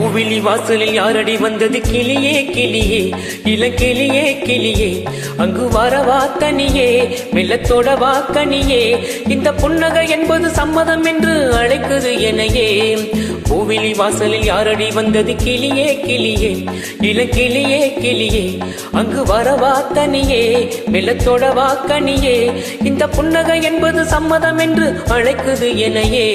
பூவிழி வாசலில் யாரடி வந்தது கிளியே கிளியே இளங்கிளியே கிளியே அங்கு வரவா தனியே மெல்லத்தோட வா கனியே இந்த புன்னகை என்பது சம்மதம் என்று அழைக்குது எனையே பூவிழி வாசலில் யாரடி வந்தது கிளியே கிளியே இளங்கிளியே கிளியே அங்கு வரவா தனியே மெல்லத்தோட வா கனியே இந்த புன்னகை என்பது சம்மதம் என்று அழைக்குது எனையே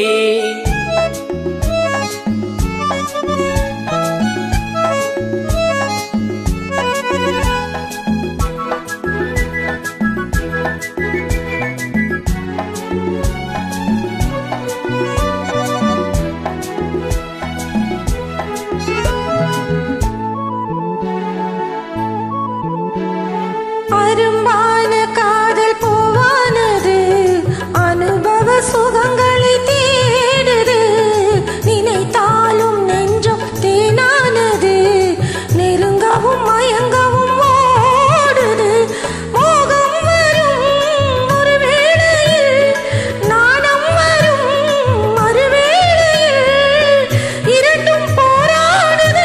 அரும்பான காதல் பூவானது அனுபவ சுகங்களை தேடுது நினைத்தாலும் நெஞ்சம் தேனானது நெருங்கவும் மயங்கவும் ஓடுது மோகம் வரும் ஒரு வேளையில் நாணம் வரும் மறுவேளையில் இரண்டும் போராடுது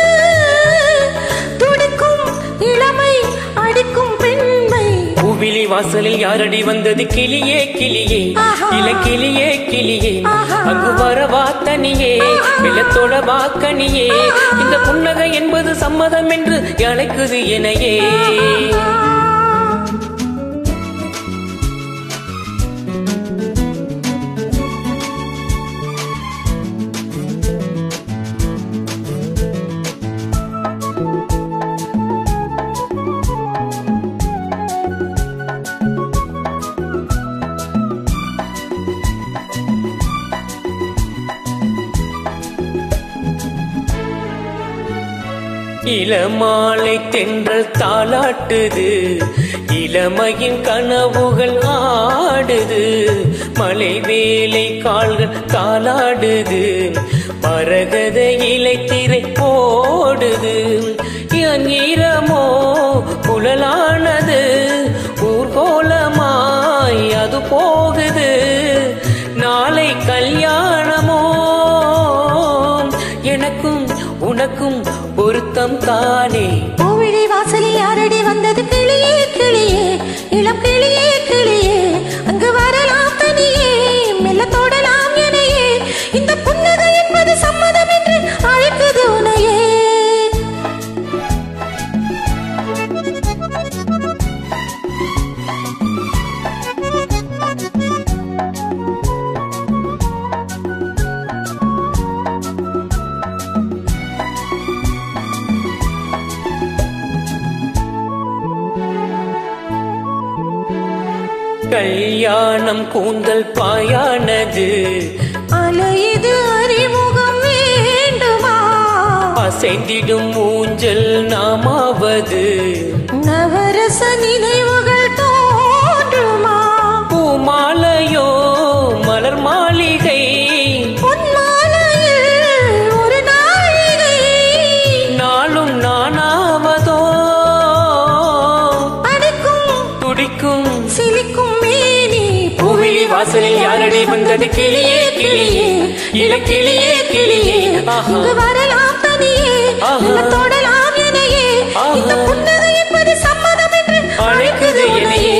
துடிக்கும் இளமை அடிக்கும் பெண்மை பூவிழி வாசலில் யாரடி வந்தது கிளியே கிளியே ஆஹா. இள கிளியே கிளியே ஆஹா. அங்கு வரவா தனியே வெள்ளத்தோட வாக்கனியே இந்த புன்னகை என்பது சம்மதம் என்று அழைக்குது எனையே இளமாலை தென்றல் தாளாட்டுது இளமையின் கனவுகள் ஆடுது மலை வேலை கால்கள் தாளாடுது மரகத இலைத்திரை போடுது என் ஈரமோ குழலானது ஊர்கோலமாய் அது போகுது நாளை கல்யாணமோ எனக்கும் உனக்கும் பொருத்தம் தானே பூவிழி வாசலில் யாரடி வந்தது கிளியே கிளியே இளம் கிளியே கிளியே அங்கு வரலாம் தனியே மெல்ல தொடலாம் எனையே இந்த புன்னகை என்பது சம்மதம் என்று அழைக்குது உனையே கல்யாணம் கூந்தல் பாயானது அலையுது அறிமுகம் வேண்டுமா அசைந்திடும் ஊஞ்சல் நாமாவது நவரச நினைவுகள் தோன்றுமா பூமாலையோ மலர் மாளிகை பொன்மாலையில் ஒரு நாழிகை நாளும் நானாவதோ அடிக்கும் துடிக்கும் சிலிக்கும் மேனி பூவிழி வாசலில் யாரடி வந்தது கிளியே கிளியே இள கிளியே கிளியே ஆஹா இங்கு வரலாம் தனியே ஆஹா. இல்ல தொடலாம் எனையே ஆஹா. இந்த புன்னகை என்பது சம்மதம் என்று அழைக்குது உன்னையே. எனையே